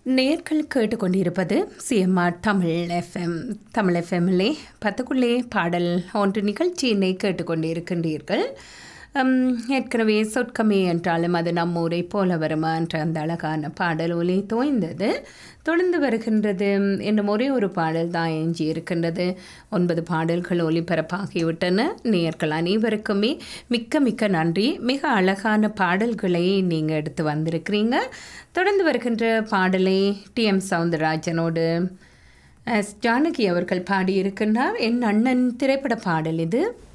நேர்கள் கேட்டுக்கொண்டிருப்பது CMR Tamil FM Tamil எஃப்எம்லே பத்துக்குள்ளே பாடல் ஒன்று நிகழ்ச்சியினை கேட்டுக்கொண்டிருக்கின்றீர்கள் உம், ஏற்கனவே சொற்கமே என்றாலும் அது நம்ம ஊரை போல வருமா என்ற அந்த அழகான பாடல் ஒலி தோய்ந்தது தொடர்ந்து வருகின்றது இன்னும் ஒரே ஒரு பாடல் தான் எஞ்சி இருக்கின்றது ஒன்பது பாடல்கள் ஒளிபரப்பாகிவிட்டன நேயர்கள் அனைவருக்குமே மிக்க மிக்க நன்றி மிக அழகான பாடல்களை நீங்கள் எடுத்து வந்திருக்கிறீங்க தொடர்ந்து வருகின்ற பாடலை டி எம் சவுந்தரராஜனோடு எஸ் ஜானகி அவர்கள் பாடியிருக்கின்றார் என் அண்ணன் திரைப்பட பாடல் இது